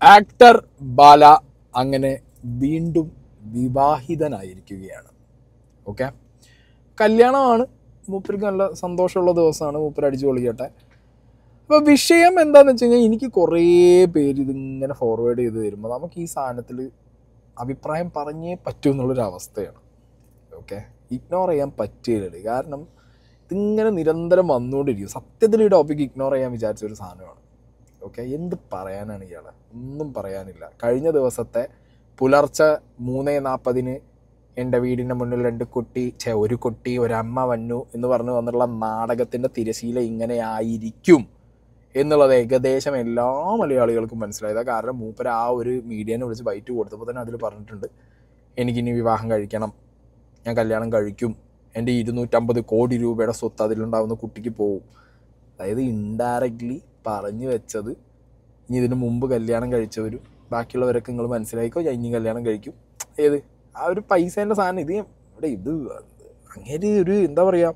actor ബാല അങ്ങനെ വീണ്ടും വിവാഹിതനായിരിക്കുകയാണ് okay കല്യാണമാണ് മൂപ്പർക്ക് നല്ല സന്തോഷമുള്ള ദിവസമാണ് മൂപ്പർ അടിച്ചു പൊളിക്കട്ടെ അപ്പോൾ വിഷയം എന്താണെന്ന് വെച്ച് കഴിഞ്ഞാൽ എനിക്ക് കുറേ പേര് ഇതിങ്ങനെ ഫോർവേഡ് ചെയ്ത് തരുമ്പോൾ നമുക്ക് ഈ സാധനത്തിൽ അഭിപ്രായം പറഞ്ഞേ പറ്റൂ എന്നുള്ളൊരു അവസ്ഥയാണ് ഓക്കെ ഇഗ്നോർ ചെയ്യാൻ പറ്റില്ല കാരണം ഇതിങ്ങനെ നിരന്തരം വന്നുകൊണ്ടിരിക്കും സത്യത്തിൽ ഈ ടോപ്പിക് ഇഗ്നോർ ചെയ്യാൻ വിചാരിച്ച ഒരു സാധനമാണ് ഓക്കെ എന്ത് പറയാനാണ് ഇയാൾ ഒന്നും പറയാനില്ല കഴിഞ്ഞ ദിവസത്തെ പുലർച്ചെ മൂന്ന് നാൽപ്പതിന് എൻ്റെ വീടിൻ്റെ മുന്നിൽ രണ്ട് കുട്ടി ഛെ ഒരു കുട്ടി ഒരമ്മ വന്നു എന്ന് പറഞ്ഞു വന്നിട്ടുള്ള നാടകത്തിൻ്റെ തിരശീല ഇങ്ങനെ ആയിരിക്കും എന്നുള്ളത് ഏകദേശം എല്ലാ മലയാളികൾക്കും മനസ്സിലായത് കാരണം മൂപ്പര് ആ ഒരു മീഡിയനെ വിളിച്ച് ബൈറ്റ് കൊടുത്തപ്പോൾ തന്നെ അതിൽ പറഞ്ഞിട്ടുണ്ട് എനിക്കിനി വിവാഹം കഴിക്കണം ഞാൻ കല്യാണം കഴിക്കും എൻ്റെ ഇരുന്നൂറ്റമ്പത് കോടി രൂപയുടെ സ്വത്ത് അതിലുണ്ടാവുന്ന കുട്ടിക്ക് പോവും അതായത് ഇൻഡയറക്റ്റ്ലി പറഞ്ഞു വെച്ചത് ഇനി ഇതിന് മുമ്പ് കല്യാണം കഴിച്ചവരും ബാക്കിയുള്ളവരൊക്കെ നിങ്ങൾ മനസ്സിലാക്കിക്കോ ഞാൻ ഇനി കല്യാണം കഴിക്കും ഏത് ആ ഒരു പൈസേൻ്റെ സാധനം ഇത് ഇവിടെ ഇത് അങ്ങനെ ഒരു എന്താ പറയുക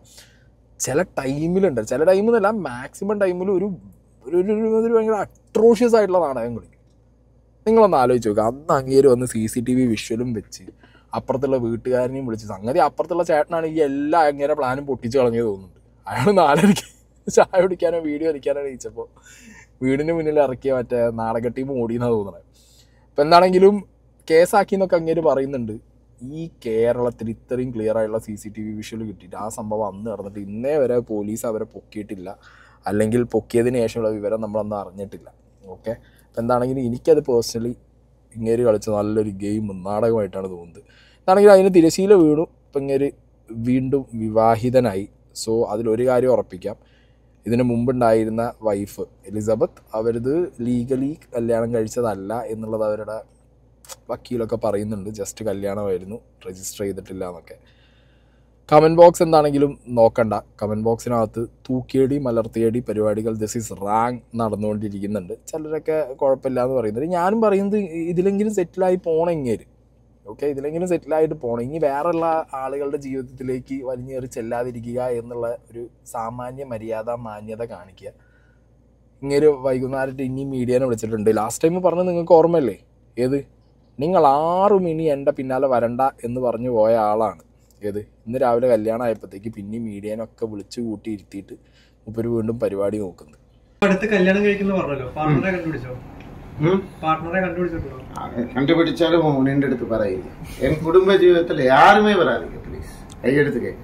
ചില ടൈമിലുണ്ട് ചില ടൈമിലല്ല മാക്സിമം ടൈമിൽ ഒരു ഒരു ഒരു ഒരു ഒരു ഭയങ്കര അട്രോഷ്യസ് ആയിട്ടുള്ള നാടകം കളിക്കും നിങ്ങളൊന്ന് ആലോചിച്ച് നോക്കുക അന്ന് അങ്ങേര് വന്ന് സി സി ടി വി വിഷ്വലും വെച്ച് അപ്പുറത്തുള്ള വീട്ടുകാരനെയും വിളിച്ച് സംഗതി അപ്പുറത്തുള്ള ചേട്ടനാണ് ഈ എല്ലാ അങ്ങേരെ പ്ലാനും പൊട്ടിച്ച് കളഞ്ഞത് തോന്നുന്നുണ്ട് അയാൾ നാലരയ്ക്ക് ചായ കുടിക്കാനോ വീഡിയോ കളിക്കാനോ കഴിച്ചപ്പോൾ വീടിന് മുന്നിൽ ഇറക്കിയ മറ്റേ നാടക ടീം ഓടിയെന്നാണ് തോന്നുന്നത് അപ്പം എന്താണെങ്കിലും കേസാക്കി എന്നൊക്കെ അങ്ങേര് പറയുന്നുണ്ട് ഈ കേരളത്തിൽ ഇത്രയും ക്ലിയർ ആയിട്ടുള്ള സി സി ടി വി വിഷ്വൽ കിട്ടിയിട്ട് ആ സംഭവം അന്ന് നടന്നിട്ട് ഇന്നേ വരെ പോലീസ് അവരെ പൊക്കിയിട്ടില്ല അല്ലെങ്കിൽ പൊക്കിയതിന് ശേഷമുള്ള വിവരം നമ്മളന്ന് അറിഞ്ഞിട്ടില്ല ഓക്കെ അപ്പം എന്താണെങ്കിലും എനിക്കത് പേഴ്സണലി ഇങ്ങേര് കളിച്ച നല്ലൊരു ഗെയിം നാടകമായിട്ടാണ് തോന്നുന്നത് എന്താണെങ്കിലും അതിന് തിരശീല വീണു ഇപ്പം ഇങ്ങേര് വീണ്ടും വിവാഹിതനായി സോ അതിലൊരു കാര്യം ഉറപ്പിക്കാം ഇതിന് മുമ്പുണ്ടായിരുന്ന വൈഫ് എലിസബത്ത് അവരിത് ലീഗലി കല്യാണം കഴിച്ചതല്ല എന്നുള്ളത് അവരുടെ വക്കീലൊക്കെ പറയുന്നുണ്ട് ജസ്റ്റ് കല്യാണമായിരുന്നു രജിസ്റ്റർ ചെയ്തിട്ടില്ല എന്നൊക്കെ കമൻറ്റ് ബോക്സ് എന്താണെങ്കിലും നോക്കണ്ട കമൻറ്റ് ബോക്സിനകത്ത് തൂക്കിയടി മലർത്തിയടി പരിപാടികൾ ദിസ് ഈസ് റാങ് നടന്നുകൊണ്ടിരിക്കുന്നുണ്ട് ചിലരൊക്കെ കുഴപ്പമില്ല എന്ന് പറയുന്നുണ്ട് ഞാനും പറയുന്നത് ഇതിലെങ്കിലും സെറ്റിലായി പോകണം ഇങ്ങേര് ഓക്കെ ഇതിലെങ്കിലും സെറ്റിലായിട്ട് പോകണം ഇനി വേറെയുള്ള ആളുകളുടെ ജീവിതത്തിലേക്ക് വലിഞ്ഞേറി ചെല്ലാതിരിക്കുക എന്നുള്ള ഒരു സാമാന്യ മര്യാദ മാന്യത കാണിക്കുക ഇങ്ങനെ വൈകുന്നേരത്ത് ഇനി മീഡിയനെ വിളിച്ചിട്ടുണ്ട് ലാസ്റ്റ് ടൈം പറഞ്ഞത് നിങ്ങൾക്ക് ഓർമ്മയല്ലേ ഏത് നിങ്ങൾ ആറും ഇനി എൻ്റെ പിന്നാലെ വരണ്ട എന്ന് പറഞ്ഞു പോയ ആളാണ് ഏത് ഇന്ന് രാവിലെ കല്യാണം ആയപ്പോഴത്തേക്ക് പിന്നെ മീഡിയനൊക്കെ വിളിച്ചു കൂട്ടി ഇരുത്തിയിട്ട് മുപ്പര് വീണ്ടും പരിപാടി നോക്കുന്നത് അടുത്ത് കല്യാണം കഴിക്കുന്ന പറഞ്ഞല്ലോ പാർട്ണറെ കണ്ടുപിടിച്ചോ പാർട്ണറെ കണ്ടുപിടിച്ചിട്ടുണ്ടോ கண்டுபிடிச்சாலும் உன் நின்று எடுத்து பரவாயில்ல என் குடும்ப ஜீவிதத்துல யாருமே வராதீங்க ப்ளீஸ் கையெடுத்து கேட்க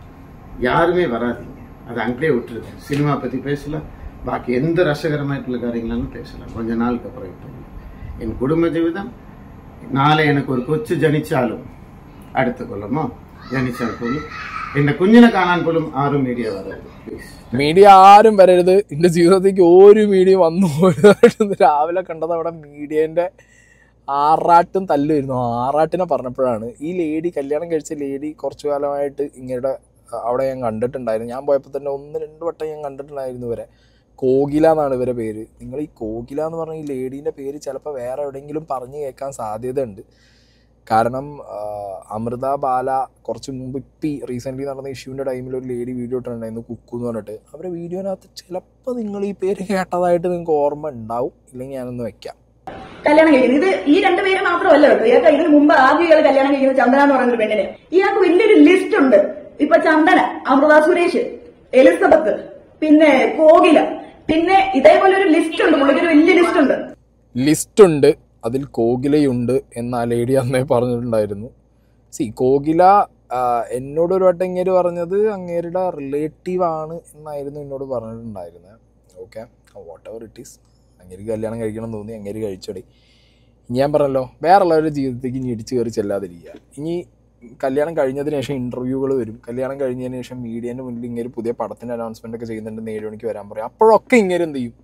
யாருமே வராதீங்க அது அங்கேயே விட்டுருங்க சினிமா பத்தி பேசலாம் பாக்கி எந்த ரசகரமாയിട്ടുള്ള കാര്യങ്ങളാണ് பேசலாம் கொஞ்ச நாளுக்கு அப்புறம் விட்டுருங்க என் குடும்ப ஜீவிதம் നാളെ എനിക്ക് ഒരു കൊച്ചു ജനിച്ചാലും അടുത്ത കൊല്ലമോ ജനിച്ചാൽ പോലും എന്റെ കുഞ്ഞിനെ കാണാൻ പോലും ആരും മീഡിയ വരരുത് പ്ലീസ് മീഡിയ ആരും വരരുത് എൻ്റെ ജീവിതത്തിലേക്ക് ഒരു മീഡിയ വന്നു പോയതായിട്ട് ഇന്ന് രാവിലെ കണ്ടത് അവിടെ മീഡിയേൻ്റെ ആറാട്ടും തല്ലുമായിരുന്നു ആറാട്ടിനെ പറഞ്ഞപ്പോഴാണ് ഈ ലേഡി കല്യാണം കഴിച്ച ലേഡി കുറച്ചു കാലമായിട്ട് ഇങ്ങനെ അവിടെ ഞാൻ കണ്ടിട്ടുണ്ടായിരുന്നു ഞാൻ പോയപ്പോൾ തന്നെ ഒന്ന് രണ്ട് വട്ടം ഞാൻ കണ്ടിട്ടുണ്ടായിരുന്നു ഇവരെ കോകില എന്നാണ് ഇവരെ പേര് നിങ്ങൾ ഈ കോകില എന്ന് പറഞ്ഞ ഈ ലേഡീൻ്റെ പേര് ചിലപ്പോൾ വേറെ എവിടെയെങ്കിലും പറഞ്ഞു കേൾക്കാൻ സാധ്യതയുണ്ട് കാരണം ആ, അമൃത ബാല കുറച്ച് മുമ്പ് ഇപ്പം റീസെൻ്റ്ലി നടന്ന ഇഷ്യൂവിൻ്റെ ടൈമിൽ ഒരു ലേഡി വീഡിയോ ഇട്ടിട്ടുണ്ടായിരുന്നു കുക്കു എന്ന് പറഞ്ഞിട്ട് അവരുടെ വീഡിയോനകത്ത് ചിലപ്പോൾ നിങ്ങൾ ഈ പേര് കേട്ടതായിട്ട് നിങ്ങൾക്ക് ഓർമ്മ ഉണ്ടാവും ഇല്ലെങ്കിൽ ഞാനൊന്ന് വെക്കാം കല്യാണം കഴിക്കുന്നത് ഇത് ഈ രണ്ടുപേര് മാത്രമല്ല കേട്ടോ ഇയാൾക്ക് ഇതിന് മുമ്പ് ആദ്യം ഇയാൾ കല്യാണം കഴിക്കുന്നത് ചന്ദന എന്ന് പറയുന്ന ഒരു പെണ്ണിന് ഇയാൾക്ക് വലിയൊരു ലിസ്റ്റ് ഉണ്ട് ഇപ്പൊ ചന്ദന അമൃത സുരേഷ് എലിസബത്ത് പിന്നെ കോകില പിന്നെ ഇതേപോലെ ഒരു ലിസ്റ്റ് ഉണ്ട് പുള്ളിക്ക് ഒരു വലിയ ലിസ്റ്റ് ഉണ്ട് ലിസ്റ്റ് ഉണ്ട് അതിൽ കോകിലയുണ്ട് എന്ന് ആ ലേഡി അന്നേ പറഞ്ഞിട്ടുണ്ടായിരുന്നു സി കോകില ആ, എന്നോട് ഒരു വട്ടം ഇങ്ങേര് പറഞ്ഞത് അങ്ങേരുടെ റിലേറ്റീവ് ആണ് എന്നായിരുന്നു എന്നോട് പറഞ്ഞിട്ടുണ്ടായിരുന്നത് okay whatever it is അങ്ങേർക്ക് കല്യാണം കഴിക്കണം എന്ന് തോന്നി അങ്ങേര് കഴിച്ചോടെ ഇനി ഞാൻ പറഞ്ഞല്ലോ വേറെയുള്ളവരുടെ ജീവിതത്തേക്ക് ഇനി ഇടിച്ചു കയറി ചെല്ലാതിരിക്കുക ഇനി കല്യാണം കഴിഞ്ഞതിന് ശേഷം ഇൻ്റർവ്യൂകൾ വരും കല്യാണം കഴിഞ്ഞതിന് ശേഷം മീഡിയൻ്റെ മുന്നിൽ ഇങ്ങനെ പുതിയ പടത്തിൻ്റെ അനൗൺസ്മെൻ്റ് ഒക്കെ ചെയ്യുന്നുണ്ട് ഏഴ് മണിക്ക് വരാൻ പറയും അപ്പോഴൊക്കെ ഇങ്ങനെ എന്ത് ചെയ്യും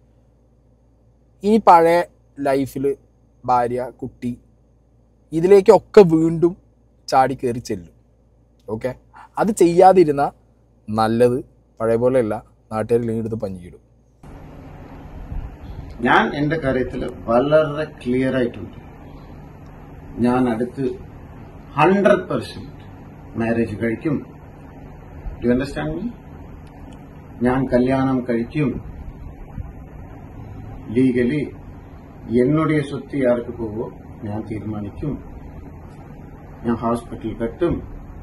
ഇനി പഴയ ലൈഫിൽ ഭാര്യ കുട്ടി ഇതിലേക്കൊക്കെ വീണ്ടും ചാടി കയറി ചെല്ലും ഓക്കെ അത് ചെയ്യാതിരുന്ന നല്ലത് പഴയ പോലെയല്ല നാട്ടുകാരില്ലെങ്കിൽ എടുത്ത് പഞ്ഞിയിടും ഞാൻ എന്റെ കാര്യത്തിൽ വളരെ ക്ലിയർ ആയിട്ടുണ്ട് ഞാൻ അടുത്ത് ഹൺഡ്രഡ് പെർസെന്റ് മാരേജ് കഴിക്കും ഡു അണ്ടർസ്റ്റാൻഡ് മീ ഞാൻ കല്യാണം കഴിക്കും ലീഗലി എന്നുடைய സ്വത്ത് ആർക്ക് പോവോ ഞാൻ തീരുമാനിക്കും ഞാൻ ഹോസ്പിറ്റൽ കെട്ടും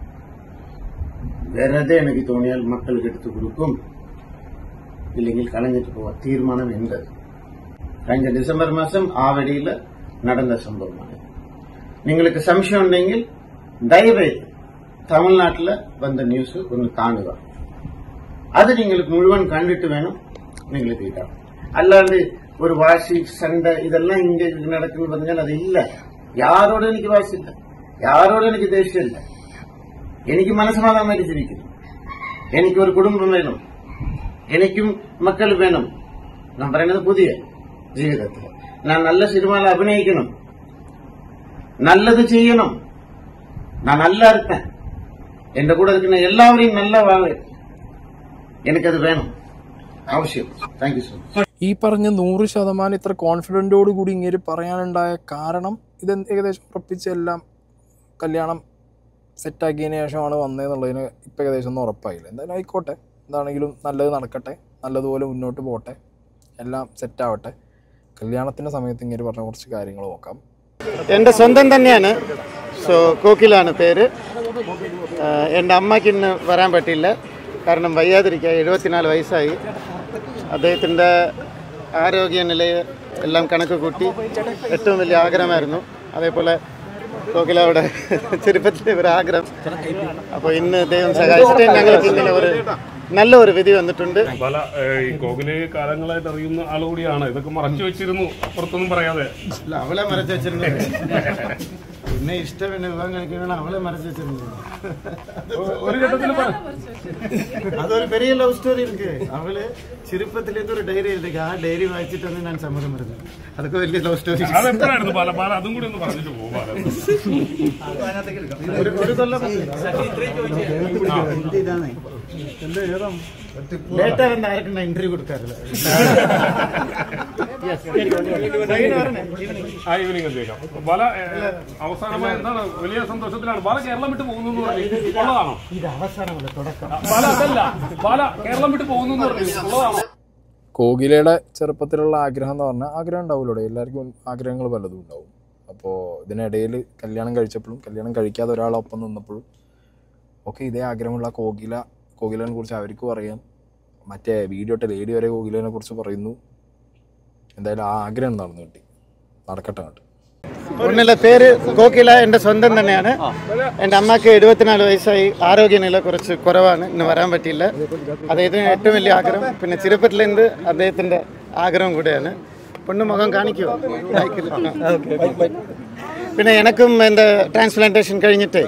വെറുതെ എനിക്ക് തോന്നിയാൽ മക്കൾക്ക് എടുത്തു കൊടുക്കും ഇല്ലെങ്കിൽ കളഞ്ഞിട്ട് പോവാ തീരുമാനം എന്ത് കഴിഞ്ഞ ഡിസംബർ മാസം ആവടിയിൽ നടന്ന സംഭവമാണ് നിങ്ങൾക്ക് സംശയം ഉണ്ടെങ്കിൽ ദയവേത് തമിഴ്നാട്ടിൽ വന്ന ന്യൂസ് ഒന്ന് കാണുക അത് നിങ്ങൾ മുഴുവൻ കണ്ടിട്ട് വേണം നിങ്ങൾ തീട്ടാം അല്ലാണ്ട് ഒരു വാശി സണ്ട ഇതെല്ലാം ഇങ്ങനെ നടക്കുന്നു പറഞ്ഞാൽ അതില്ല യാരോടും എനിക്ക് വാശിയില്ല യാരോടും എനിക്ക് ദേഷ്യമില്ല എനിക്ക് മനസ്സമാധാനമായിട്ട് ജീവിക്കുന്നു എനിക്കൊരു കുടുംബം വേണം എനിക്കും മക്കൾ വേണം ഞാൻ പറയുന്നത് പുതിയ ജീവിതത്തിൽ ഞാൻ നല്ല സിനിമയിൽ അഭിനയിക്കണം നല്ലത് ചെയ്യണം ഞാൻ നല്ല ഇരുப்பேன் എന്റെ കൂടെ ഇരിക്കുന്ന എല്ലാവരെയും നല്ല വാങ്ങ എനിക്കത് വേണം ആവശ്യം താങ്ക് യു സോ മച്ച് ഈ പറഞ്ഞ നൂറ് ശതമാനം ഇത്ര കോൺഫിഡൻറ്റോട് കൂടി ഇങ്ങനെ പറയാനുണ്ടായ കാരണം ഇത് ഏകദേശം ഉറപ്പിച്ച് എല്ലാം കല്യാണം സെറ്റാക്കിയതിന് ശേഷമാണ് വന്നതെന്നുള്ളതിന് ഇപ്പം ഏകദേശം ഒന്ന് ഉറപ്പായില്ല എന്തായാലും ആയിക്കോട്ടെ എന്താണെങ്കിലും നല്ലത് നടക്കട്ടെ നല്ലതുപോലെ മുന്നോട്ട് പോട്ടെ എല്ലാം സെറ്റാവട്ടെ കല്യാണത്തിൻ്റെ സമയത്ത് ഇങ്ങനെ പറഞ്ഞ കുറച്ച് കാര്യങ്ങൾ നോക്കാം എൻ്റെ സ്വന്തം തന്നെയാണ് സോ കോക്കിലാണ് പേര് ആഹ് എൻ്റെ അമ്മയ്ക്ക് ഇന്ന് വരാൻ പറ്റില്ല കാരണം വയ്യാതിരിക്കുക എഴുപത്തിനാല് വയസ്സായി അദ്ദേഹത്തിൻ്റെ ആരോഗ്യനിലയെ എല്ലാം കണക്ക് കൂട്ടി ഏറ്റവും വലിയ ആഗ്രഹമായിരുന്നു അതേപോലെ കോക്കിലവിടെ ചെറുപ്പത്തിലെ ഒരു ആഗ്രഹം അപ്പോൾ ഇന്ന് ദൈവം സഹായിച്ചിട്ട് ഞങ്ങൾക്ക് ഇങ്ങനെ ഒരു നല്ല ഒരു വിധി വന്നിട്ടുണ്ട് പല ഏഹ്, ഈ കോകിലെ കാലങ്ങളായിട്ട് അറിയുന്ന ആൾ കൂടിയാണ് ഇതൊക്കെ മറച്ചു വെച്ചിരുന്നു പുറത്തൊന്നും പറയാതെ അല്ല അവളെ മറച്ചു വെച്ചിരുന്നത് പിന്നെ ഇഷ്ടം എന്നെ വിവാഹം കഴിക്കണം അവളെ മറച്ചു വെച്ചിരുന്നത് ഒ- ഒരു ഘട്ടത്തിൽ പറ- അത് ഒരു പെരിയ ലവ് സ്റ്റോറി ഇருக்கு അവള് ചെറുപ്പത്തിലേക്ക് ഒരു ഡയറി എഴുതി ആ ഡയറി വായിച്ചിട്ടാണ് ഞാൻ സമ്മതം പറഞ്ഞത് അതൊക്കെ വലിയ ലവ് സ്റ്റോറി അതെപ്പോഴായിരുന്നു പാല പാല അതും കൂടി ഒന്ന് പറഞ്ഞിട്ട് പോകും പാല ഒരു ഒരു കൊല്ലം ലേറ്റാ വന്ന് ആർക്കും ഇന്റർവ്യൂ കൊടുക്കാറില്ല ആ ഈവനിങ് എത്തിയേക്കാം ബാല ഏഹ്, അവസാനമായി എന്താണ് വലിയ സന്തോഷത്തിലാണ് ബാല കേരളം വിട്ട് പോകുന്നു എന്ന് പറഞ്ഞു ഉള്ളതാണോ ഇത് അവസാനമല്ല തുടക്കം ബാല അതല്ല ബാല കേരളം വിട്ട് പോകുന്നു എന്ന് പറഞ്ഞു ഉള്ളതാണോ കോകിലയുടെ ചെറുപ്പത്തിലുള്ള ആഗ്രഹം എന്ന് പറഞ്ഞാൽ ആഗ്രഹം ഉണ്ടാവില്ലോ എല്ലാവർക്കും ആഗ്രഹങ്ങൾ പലതും ഉണ്ടാവും അപ്പോൾ ഇതിനിടയിൽ കല്യാണം കഴിച്ചപ്പോഴും കല്യാണം കഴിക്കാതെ ഒരാളൊപ്പം നിന്നപ്പോഴും ഒക്കെ ഇതേ ആഗ്രഹമുള്ള കോകില കോകിലനെ കുറിച്ച് അവർക്കും അറിയാം മറ്റേ വീഡിയോ ഇട്ട ലേഡി വരെ കോകിലനെ കുറിച്ച് പറയുന്നു എന്തായാലും ആ ആഗ്രഹം നടന്നു കിട്ടി നടക്കട്ടെ അങ്ങോട്ട് ഒന്നില്ല പേര് കോക്കില എൻ്റെ സ്വന്തം തന്നെയാണ് എൻ്റെ അമ്മക്ക് എഴുപത്തിനാല് വയസ്സായി ആരോഗ്യനില കുറച്ച് കുറവാണ് ഇന്ന് വരാൻ പറ്റിയില്ല അദ്ദേഹത്തിന് ഏറ്റവും വലിയ ആഗ്രഹം പിന്നെ ചെറുപ്പത്തിലെന്ത് അദ്ദേഹത്തിൻ്റെ ആഗ്രഹം കൂടെയാണ് പെണ്ണു മുഖം കാണിക്കുമോ പിന്നെ എനക്കും എൻ്റെ ട്രാൻസ്പ്ലാന്റേഷൻ കഴിഞ്ഞിട്ട്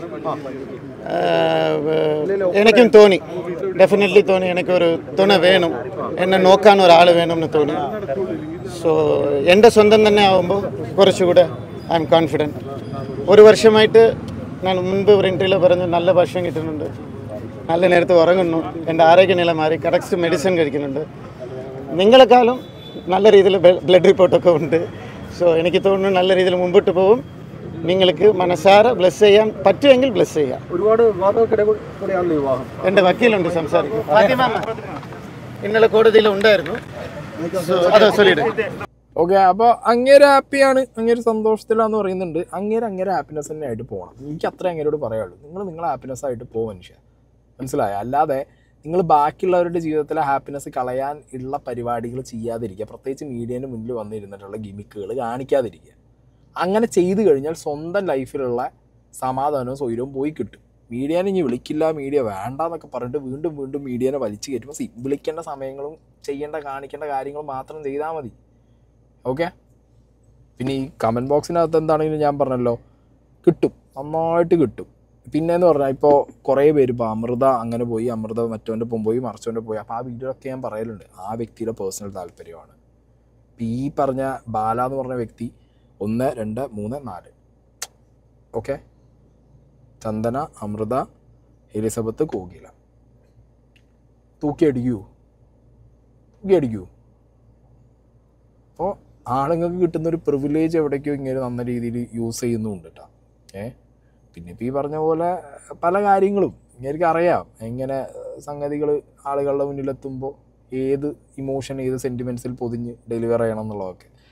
എനിക്കും തോന്നി ഡെഫിനറ്റ്ലി തോന്നി എനിക്കൊരു തുണ വേണം എന്നെ നോക്കാൻ ഒരാൾ വേണമെന്ന് തോന്നി സോ എൻ്റെ സ്വന്തം തന്നെ ആവുമ്പോൾ കുറച്ചുകൂടെ ഐ എം കോൺഫിഡൻറ്റ് ഒരു വർഷമായിട്ട് ഞാൻ മുൻപ് ഒരു ഇൻ്റർവ്യൂവിൽ പറഞ്ഞു നല്ല ഭക്ഷണം കിട്ടുന്നുണ്ട് നല്ല നേരത്ത് ഉറങ്ങുന്നു എൻ്റെ ആരോഗ്യനില മാറി കറക്റ്റ് മെഡിസിൻ കഴിക്കുന്നുണ്ട് നിങ്ങളെക്കാളും നല്ല രീതിയിൽ ബ്ലഡ് റിപ്പോർട്ടൊക്കെ ഉണ്ട് സോ എനിക്ക് തോന്നുന്നു നല്ല രീതിയിൽ മുമ്പോട്ട് പോകും നിങ്ങൾക്ക് മനസ്സാര ബ്ലസ് ചെയ്യാൻ പറ്റുമെങ്കിൽ ബ്ലസ് ചെയ്യാം ഒരുപാട് വാദങ്ങൾക്കിടെ കൂടെയാണല്ലോ വിവാഹം എൻ്റെ വക്കീലുണ്ട് സംസാരിക്കും ഫാത്തിമ ഇന്നലെ കോടതിയിൽ ഉണ്ടായിരുന്നു So, അതാ സൊല്ലിയിട്ട് ഓക്കെ അപ്പോൾ അങ്ങേരെ ഹാപ്പിയാണ് അങ്ങേര് സന്തോഷത്തിലാന്ന് പറയുന്നുണ്ട് അങ്ങേര് അങ്ങേരെ ഹാപ്പിനെസ് തന്നെ ആയിട്ട് പോകണം എനിക്ക് അത്ര അങ്ങേരോട് പറയാനുള്ളൂ നിങ്ങൾ നിങ്ങളെ ഹാപ്പിനെസ് ആയിട്ട് പോകും മനുഷ്യ മനസ്സിലായോ അല്ലാതെ നിങ്ങൾ ബാക്കിയുള്ളവരുടെ ജീവിതത്തിലെ ഹാപ്പിനെസ് കളയാൻ ഉള്ള പരിപാടികൾ ചെയ്യാതിരിക്കുക പ്രത്യേകിച്ച് മീഡിയൻ്റെ മുന്നിൽ വന്നിരുന്നിട്ടുള്ള ഗിമിക്കുകൾ കാണിക്കാതിരിക്കുക അങ്ങനെ ചെയ്തു കഴിഞ്ഞാൽ സ്വന്തം ലൈഫിലുള്ള സമാധാനവും സ്വൈരവും പോയി കിട്ടും മീഡിയനെ ഇനി വിളിക്കില്ല മീഡിയ വേണ്ട എന്നൊക്കെ പറഞ്ഞിട്ട് വീണ്ടും വീണ്ടും മീഡിയനെ വലിച്ചു കയറ്റുമ്പോൾ സി വിളിക്കേണ്ട സമയങ്ങളും ചെയ്യേണ്ട കാണിക്കേണ്ട കാര്യങ്ങളും മാത്രം ചെയ്താൽ മതി ഓക്കെ പിന്നെ ഈ കമൻറ്റ് ബോക്സിനകത്ത് എന്താണെങ്കിലും ഞാൻ പറഞ്ഞല്ലോ കിട്ടും നന്നായിട്ട് കിട്ടും പിന്നെ എന്ന് പറഞ്ഞാൽ ഇപ്പോൾ കുറേ പേര് ഇപ്പോൾ അമൃത അങ്ങനെ പോയി അമൃത മറ്റവൻ്റെ ഒപ്പം പോയി മറിച്ചവൻ്റെ പോയി അപ്പോൾ ആ വീഡിയോ ഒക്കെ ഞാൻ പറയലുണ്ട് ആ വ്യക്തിയുടെ പേഴ്സണൽ താല്പര്യമാണ് ഇപ്പം ഈ പറഞ്ഞ ബാല എന്ന് പറഞ്ഞ വ്യക്തി ഒന്ന് രണ്ട് മൂന്ന് നാല് ഓക്കെ ചന്ദന അമൃത എലിസബത്ത് കോകില തൂക്കിയടിക്കൂ തൂക്കിയടിക്കൂ അപ്പോൾ ആളുങ്ങൾക്ക് കിട്ടുന്ന ഒരു പ്രിവിലേജ് എവിടേക്കോ ഇങ്ങനെ നല്ല രീതിയിൽ യൂസ് ചെയ്യുന്നുണ്ട് കേട്ടോ ഏ പിന്നെ ഇപ്പോൾ ഈ പറഞ്ഞ പോലെ പല കാര്യങ്ങളും ഇങ്ങനെ അറിയാം എങ്ങനെ സംഗതികൾ ആളുകളുടെ മുന്നിലെത്തുമ്പോൾ ഏത് ഇമോഷൻ ഏത് സെൻറ്റിമെൻറ്റ്സിൽ പൊതിഞ്ഞ് ഡെലിവർ ചെയ്യണം എന്നുള്ളതൊക്കെ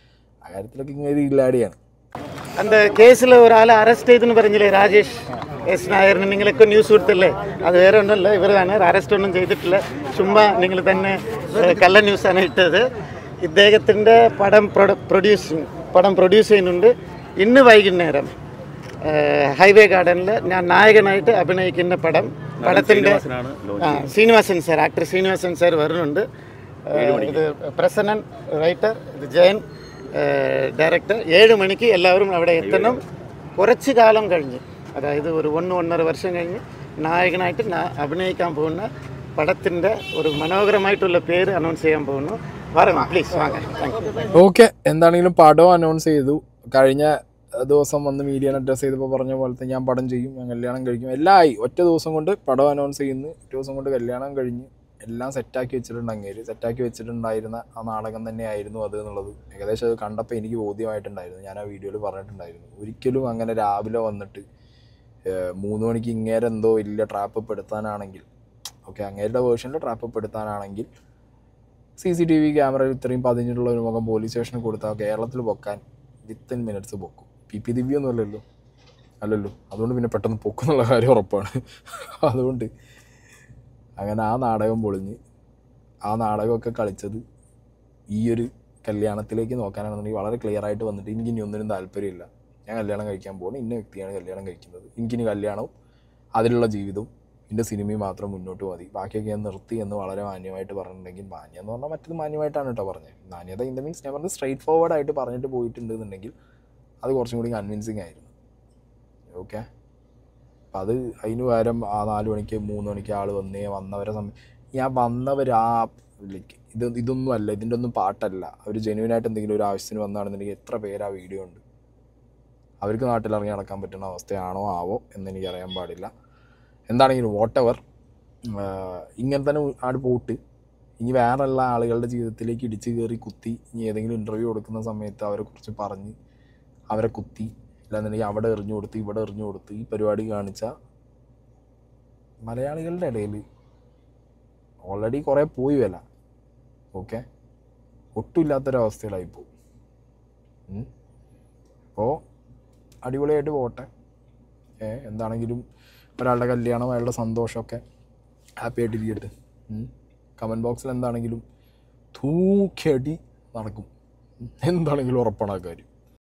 കാര്യത്തിലൊക്കെ ഇങ്ങനെ ഇല്ലാടിയാണ് அந்த கேஸில் ஒரு ஆளை அரெஸ்ட் ചെയ്തെന്ന് പറഞ്ഞില്ലേ രാജേഷ് എസ് നായറിന് നിങ്ങളൊക്കെ ന്യൂസ് കൊടുത്തല്ലേ അത് വേറെ ഒന്നുമല്ല ഇവർ തന്നെ അറസ്റ്റ് ഒന്നും ചെയ്തിട്ടില്ല ചുമ്മാ നിങ്ങൾ തന്നെ ഏഹ്, കള്ള ന്യൂസാണ് ഇട്ടത് ഇദ്ദേഹത്തിൻ്റെ പടം പ്രൊഡ്യൂസ് പടം പ്രൊഡ്യൂസ് ചെയ്യുന്നുണ്ട് ഇന്ന് വൈകുന്നേരം ഏഹ്, ഹൈവേ ഗാർഡനിൽ ഞാൻ നായകനായിട്ട് അഭിനയിക്കുന്ന പടം പടത്തിൻ്റെ ആ Sreenivasan sir actor Sreenivasan sir വരുന്നുണ്ട് ഏഹ്, ഇത് പ്രസന്നൻ റൈറ്റർ ഇത് ജയൻ ഡയറക്ടർ ഏഴ് മണിക്ക് എല്ലാവരും അവിടെ എത്തണം കുറച്ച് കാലം കഴിഞ്ഞ് അതായത് ഒരു ഒന്ന് ഒന്നര വർഷം കഴിഞ്ഞ് നായകനായിട്ട് നാ- അഭിനയിക്കാൻ പോകുന്ന പടത്തിൻ്റെ ഒരു മനോഹരമായിട്ടുള്ള പേര് അനൗൺസ് ചെയ്യാൻ പോകുന്നു വരണം പ്ലീസ് വാങ്ങ താങ്ക് യു ഓക്കെ എന്താണെങ്കിലും പടം അനൗൺസ് ചെയ്തു കഴിഞ്ഞ ദിവസം വന്ന് മീഡിയ അഡ്രസ് ചെയ്തപ്പോൾ പറഞ്ഞ പോലത്തെ ഞാൻ പടം ചെയ്യും ഞാൻ കല്യാണം കഴിക്കും എല്ലാം ആയി ഒറ്റ ദിവസം കൊണ്ട് പടം അനൗൺസ് ചെയ്യുന്നു ഒറ്റ ദിവസം കൊണ്ട് കല്യാണം കഴിഞ്ഞ് എല്ലാം സെറ്റാക്കി വെച്ചിട്ടുണ്ട് അങ്ങേര് സെറ്റാക്കി വെച്ചിട്ടുണ്ടായിരുന്ന ആ നാടകം തന്നെയായിരുന്നു അത് എന്നുള്ളത് ഏകദേശം അത് കണ്ടപ്പോൾ എനിക്ക് ബോധ്യമായിട്ടുണ്ടായിരുന്നു ഞാൻ ആ വീഡിയോയിൽ പറഞ്ഞിട്ടുണ്ടായിരുന്നു ഒരിക്കലും അങ്ങനെ രാവിലെ വന്നിട്ട് ഏഹ്, മൂന്ന് മണിക്ക് ഇങ്ങേരെ എന്തോ വലിയ ട്രാപ്പ് പെടുത്താനാണെങ്കിൽ ഓക്കെ അങ്ങേരുടെ വേർഷനിൽ ട്രാപ്പ് പെടുത്താനാണെങ്കിൽ സി സി ടി വി ക്യാമറയിൽ ഇത്രയും പതിഞ്ഞിട്ടുള്ള ഒരു മുഖം പോലീസ് സ്റ്റേഷനിൽ കൊടുത്താൽ കേരളത്തിൽ പൊക്കാൻ വിത്തിൻ മിനിറ്റ്സ് പൊക്കും പി പി ദിവ്യൊന്നും അല്ലല്ലോ അല്ലല്ലോ അതുകൊണ്ട് പിന്നെ പെട്ടെന്ന് പൊക്കും എന്നുള്ള കാര്യം ഉറപ്പാണ് അതുകൊണ്ട് അങ്ങനെ ആ നാടകം പൊളിഞ്ഞ് ആ നാടകമൊക്കെ കളിച്ചത് ഈ ഒരു കല്യാണത്തിലേക്ക് നോക്കാനാണെന്നുണ്ടെങ്കിൽ വളരെ ക്ലിയർ ആയിട്ട് വന്നിട്ട് എനിക്ക് ഇനി ഒന്നിനും താല്പര്യമില്ല ഞാൻ കല്യാണം കഴിക്കാൻ പോകണം ഇന്ന വ്യക്തിയാണ് കല്യാണം കഴിക്കുന്നത് എനിക്കിനി കല്യാണവും അതിലുള്ള ജീവിതവും എൻ്റെ സിനിമയും മാത്രം മുന്നോട്ട് മതി ബാക്കിയൊക്കെ ഞാൻ നിർത്തി എന്ന് വളരെ മാന്യമായിട്ട് പറഞ്ഞിട്ടുണ്ടെങ്കിൽ മാന്യം എന്ന് പറഞ്ഞാൽ മറ്റത് മാന്യമായിട്ടാണ് കേട്ടോ പറഞ്ഞത് മാന്യത ഇൻ ദ മീൻസ് ഞാൻ പറഞ്ഞത് സ്ട്രൈറ്റ് ഫോർവേഡ് ആയിട്ട് പറഞ്ഞിട്ട് പോയിട്ടുണ്ട് എന്നുണ്ടെങ്കിൽ അത് കുറച്ചും കൂടി കൺവിൻസിങ് ആയിരുന്നു ഓക്കെ അപ്പം അത് അതിന് പകരം ആ നാല് മണിക്ക് മൂന്ന് മണിക്ക് ആൾ വന്നേ വന്നവരെ സമയം ഞാൻ വന്നവർ ആ ലൈക്ക് ഇത് ഇതൊന്നും അല്ല ഇതിൻ്റെ ഒന്നും പാട്ടല്ല അവർ ജെന്യൂനായിട്ട് എന്തെങ്കിലും ഒരു ആവശ്യത്തിന് വന്നാണെന്നുണ്ടെങ്കിൽ എത്ര പേര് ആ വീഡിയോ ഉണ്ട് അവർക്ക് നാട്ടിൽ ഇറങ്ങി നടക്കാൻ പറ്റുന്ന അവസ്ഥയാണോ ആവോ എന്ന് എനിക്ക് അറിയാൻ പാടില്ല എന്താണെങ്കിലും വാട്ട് എവർ ഇങ്ങനെ തന്നെ ആട് പോട്ട് ഇനി വേറെയുള്ള ആളുകളുടെ ജീവിതത്തിലേക്ക് ഇടിച്ച് കയറി കുത്തി ഇനി ഏതെങ്കിലും ഇൻ്റർവ്യൂ കൊടുക്കുന്ന സമയത്ത് അവരെ കുറിച്ച് പറഞ്ഞ് അവരെ കുത്തി ഇല്ലാന്നുണ്ടെങ്കിൽ അവിടെ എറിഞ്ഞു കൊടുത്ത് ഇവിടെ എറിഞ്ഞു കൊടുത്ത് ഈ പരിപാടി കാണിച്ച മലയാളികളുടെ ഇടയിൽ ഓൾറെഡി കുറേ പോയി വില ഓക്കെ ഒട്ടുമില്ലാത്തൊരവസ്ഥയിലായി പോകും അപ്പോൾ അടിപൊളിയായിട്ട് പോട്ടെ ഏ എന്താണെങ്കിലും ഒരാളുടെ കല്യാണം അയാളുടെ സന്തോഷമൊക്കെ ഹാപ്പി ആയിട്ടിരിക്കട്ടെ കമൻറ്റ് ബോക്സിൽ എന്താണെങ്കിലും തൂക്കിയടി നടക്കും എന്താണെങ്കിലും ഉറപ്പാണ് ആ കാര്യം